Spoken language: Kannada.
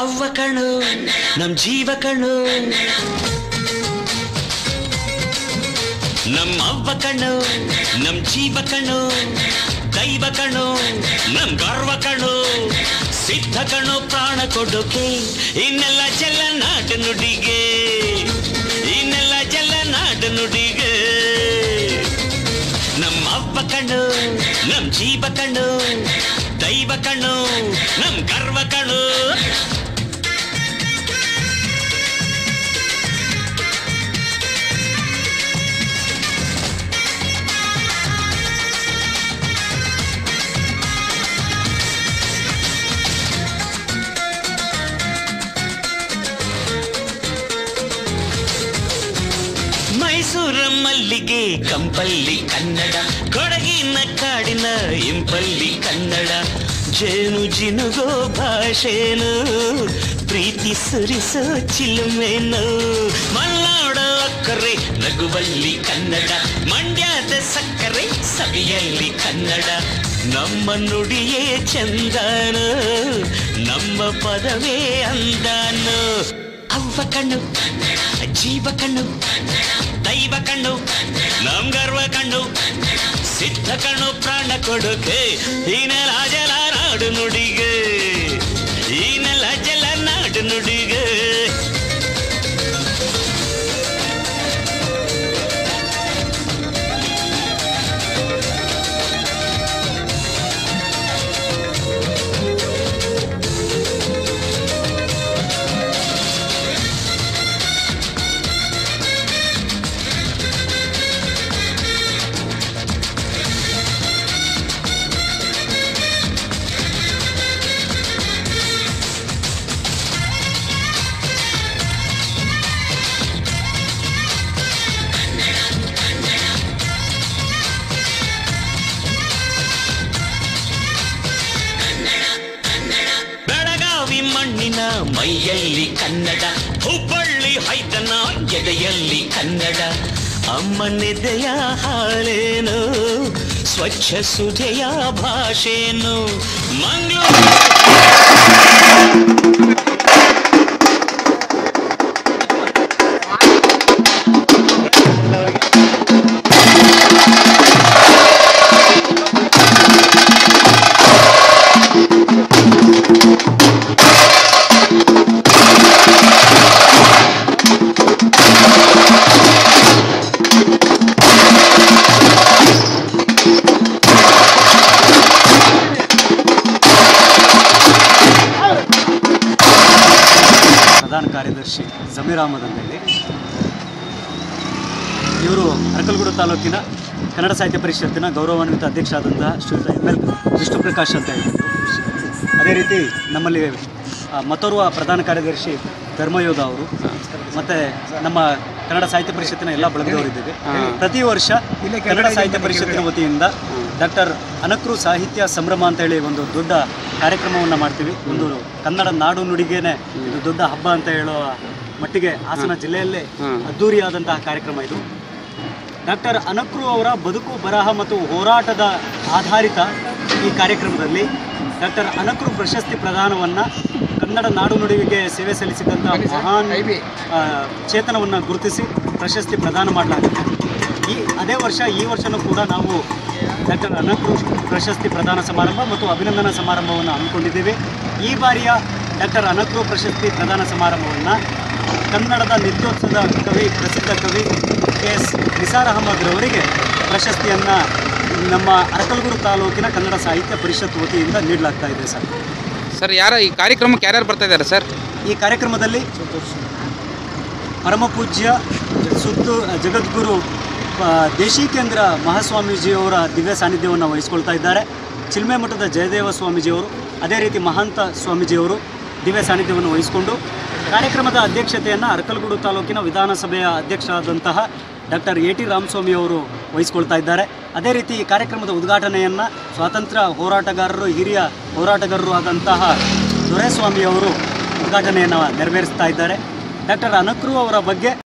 ಅವ್ವ ಕಣು ನಮ್ ಜೀವ ಕಣು ನಮ್ಮ ಅವ್ವ ಕಣು ನಮ್ ಜೀವ ಕಣು ದೈವ ಕಣು ನಮ್ ಗರ್ವ ಕಣು ಸಿದ್ಧ ಕಣು ಪ್ರಾಣ ಕೊಡೋಕೆ ಇನ್ನೆಲ್ಲ ಜಲ ನಾಡು ನುಡಿಗೆ ಇನ್ನೆಲ್ಲ ಜಲ ನಾಡು ನುಡಿಗೆ ನಮ್ಮ ಅವ್ವ ಕಣ್ಣು ನಮ್ ಜೀವ ಕಣ್ಣು ದೈವ ಕಣ್ಣು ನಮ್ ಗರ್ವ ಕಣ್ಣು ಮೈಸೂರ ಮಲ್ಲಿಗೆ ಕಂಪಲ್ಲಿ ಕನ್ನಡ ಕೊಡಗಿನ ಕಾಡಿನ ಇಂಪಲ್ಲಿ ಕನ್ನಡ ಜೇನು ಜಿನುಗೋ ಭಾಷೆನು ಪ್ರೀತಿ ಸುರಿಸೋ ಚಿಲುಮೆನು ಮಲ್ನಾಡ ಅಕ್ಕರೆ ನಗುವಲ್ಲಿ ಕನ್ನಡ ಮಂಡ್ಯದ ಸಕ್ಕರೆ ಸವಿಯಲ್ಲಿ ಕನ್ನಡ ನಮ್ಮ ನುಡಿಯೇ ಚಂದನು ನಮ್ಮ ಪದವೇ ಅಂದಾನು ಅವ್ವ ಕಣ್ಣು ಜೀವ ಕಣ್ಣು ದೈವ ಕಣ್ಣು ನಮ್ ಗರ್ವ ಕಣ್ಣು ಸಿದ್ಧ ಕಣ್ಣು ಪ್ರಾಣ ಕೊಡುಗೆ ಈ ನೆಲ ಜಲ ನಾಡು ನುಡಿಗೆ ಈ ನೆಲ ಜಲ ನಾಡು ನುಡಿಗೆ ಬೆಳಗಾವಿ ಮಣ್ಣಿನ ಮೈಯಲ್ಲಿ ಕನ್ನಡ ಹುಬ್ಬಳ್ಳಿ ಹೈದನ ಎದೆಯಲ್ಲಿ ಕನ್ನಡ ಅಮ್ಮನೆದೆಯ ಹಾಳೇನು ಸ್ವಚ್ಛ ಸುಧೆಯ ಭಾಷೆನು ಮಂಗಳೂರು ಪ್ರಧಾನ ಕಾರ್ಯದರ್ಶಿ ಜಮೀರ್ ಅಹಮದ್ ಅಂತೇಳಿ ಇವರು ಅರಕಲಗೂಡು ತಾಲೂಕಿನ ಕನ್ನಡ ಸಾಹಿತ್ಯ ಪರಿಷತ್ತಿನ ಗೌರವಾನ್ವಿತ ಅಧ್ಯಕ್ಷ ಆದಂತಹ ಶ್ರೀಯುತ ಎಮ್ ಎಲ್ ವಿಷ್ಣು ಪ್ರಕಾಶ್ ಅಂತ ಹೇಳಿದ್ರು ಅದೇ ರೀತಿ ನಮ್ಮಲ್ಲಿ ಆ, ಮತ್ತೋರ್ವ ಪ್ರಧಾನ ಕಾರ್ಯದರ್ಶಿ ಧರ್ಮಯೋಧ ಅವರು ಮತ್ತು ನಮ್ಮ ಕನ್ನಡ ಸಾಹಿತ್ಯ ಪರಿಷತ್ತಿನ ಎಲ್ಲ ಬಳಗದವರಿದ್ದೇವೆ ಪ್ರತಿ ವರ್ಷ ಕನ್ನಡ ಸಾಹಿತ್ಯ ಪರಿಷತ್ತಿನ ವತಿಯಿಂದ ಡಾಕ್ಟರ್ ಅನಕ್ರು ಸಾಹಿತ್ಯ ಸಂಭ್ರಮ ಅಂತ ಹೇಳಿ ಒಂದು ದೊಡ್ಡ ಕಾರ್ಯಕ್ರಮವನ್ನು ಮಾಡ್ತೀವಿ ಒಂದು ಕನ್ನಡ ನಾಡು ನುಡಿಗೇನೆ ಇದು ದೊಡ್ಡ ಹಬ್ಬ ಅಂತ ಹೇಳುವ ಮಟ್ಟಿಗೆ ಹಾಸನ ಜಿಲ್ಲೆಯಲ್ಲೇ ಅದ್ದೂರಿಯಾದಂತಹ ಕಾರ್ಯಕ್ರಮ ಇದು ಡಾಕ್ಟರ್ ಅನಕ್ರು ಅವರ ಬದುಕು ಬರಹ ಮತ್ತು ಹೋರಾಟದ ಆಧಾರಿತ ಈ ಕಾರ್ಯಕ್ರಮದಲ್ಲಿ ಡಾಕ್ಟರ್ ಅನಕ್ರು ಪ್ರಶಸ್ತಿ ಪ್ರದಾನವನ್ನು ಕನ್ನಡ ನಾಡು ನುಡಿಗೆ ಸೇವೆ ಸಲ್ಲಿಸಿದಂಥ ಮಹಾನ್ ಆ, ಚೇತನವನ್ನು ಗುರುತಿಸಿ ಪ್ರಶಸ್ತಿ ಪ್ರದಾನ ಮಾಡಲಾಗುತ್ತೆ ಈ ಅದೇ ವರ್ಷ ಈ ವರ್ಷನೂ ಕೂಡ ನಾವು ಡಾಕ್ಟರ್ ಅನಕ್ರು ಪ್ರಶಸ್ತಿ ಪ್ರದಾನ ಸಮಾರಂಭ ಮತ್ತು ಅಭಿನಂದನಾ ಸಮಾರಂಭವನ್ನು ಹಮ್ಮಿಕೊಂಡಿದ್ದೇವೆ ಈ ಬಾರಿಯ ಡಾಕ್ಟರ್ ಅನಕ್ರು ಪ್ರಶಸ್ತಿ ಪ್ರದಾನ ಸಮಾರಂಭವನ್ನು ಕನ್ನಡದ ನಿತ್ಯೋತ್ಸವದ ಕವಿ ಪ್ರಸಿದ್ಧ ಕವಿ ಕೆ ಎಸ್ ನಿಸಾರ್ ಅಹಮದ್ ರವರಿಗೆ ಪ್ರಶಸ್ತಿಯನ್ನು ನಮ್ಮ ಅರಕಲಗೂಡು ತಾಲೂಕಿನ ಕನ್ನಡ ಸಾಹಿತ್ಯ ಪರಿಷತ್ ವತಿಯಿಂದ ನೀಡಲಾಗ್ತಾ ಇದೆ ಸರ್ ಸರ್ ಯಾರ ಈ ಕಾರ್ಯಕ್ರಮಕ್ಕೆ ಯಾರ್ಯಾರು ಬರ್ತಾ ಇದ್ದಾರೆ ಸರ್ ಈ ಕಾರ್ಯಕ್ರಮದಲ್ಲಿ ಪರಮಪೂಜ್ಯ ಸುತ್ತು ಜಗದ್ಗುರು ಆ, ದೇಶಿಕೇಂದ್ರ ಮಹಾಸ್ವಾಮೀಜಿಯವರ ದಿವ್ಯ ಸಾನ್ನಿಧ್ಯವನ್ನು ವಹಿಸ್ಕೊಳ್ತಾ ಇದ್ದಾರೆ ಚಿಲ್ಮೆ ಮಠದ ಜಯದೇವ ಸ್ವಾಮೀಜಿಯವರು ಅದೇ ರೀತಿ ಮಹಾಂತ ಸ್ವಾಮೀಜಿಯವರು ದಿವ್ಯ ಸಾನ್ನಿಧ್ಯವನ್ನು ವಹಿಸಿಕೊಂಡು ಕಾರ್ಯಕ್ರಮದ ಅಧ್ಯಕ್ಷತೆಯನ್ನು ಅರಕಲಗೂಡು ತಾಲೂಕಿನ ವಿಧಾನಸಭೆಯ ಅಧ್ಯಕ್ಷರಾದಂತಹ ಡಾಕ್ಟರ್ ಎ ಟಿ ರಾಮಸ್ವಾಮಿ ಅವರು ವಹಿಸ್ಕೊಳ್ತಾ ಇದ್ದಾರೆ ಅದೇ ರೀತಿ ಈ ಕಾರ್ಯಕ್ರಮದ ಉದ್ಘಾಟನೆಯನ್ನು ಸ್ವಾತಂತ್ರ್ಯ ಹೋರಾಟಗಾರರು ಹಿರಿಯ ಹೋರಾಟಗಾರರು ಆದಂತಹ ದೊರೆಸ್ವಾಮಿಯವರು ಉದ್ಘಾಟನೆಯನ್ನು ನೆರವೇರಿಸ್ತಾ ಇದ್ದಾರೆ ಡಾಕ್ಟರ್ ಅನಕ್ರು ಅವರ ಬಗ್ಗೆ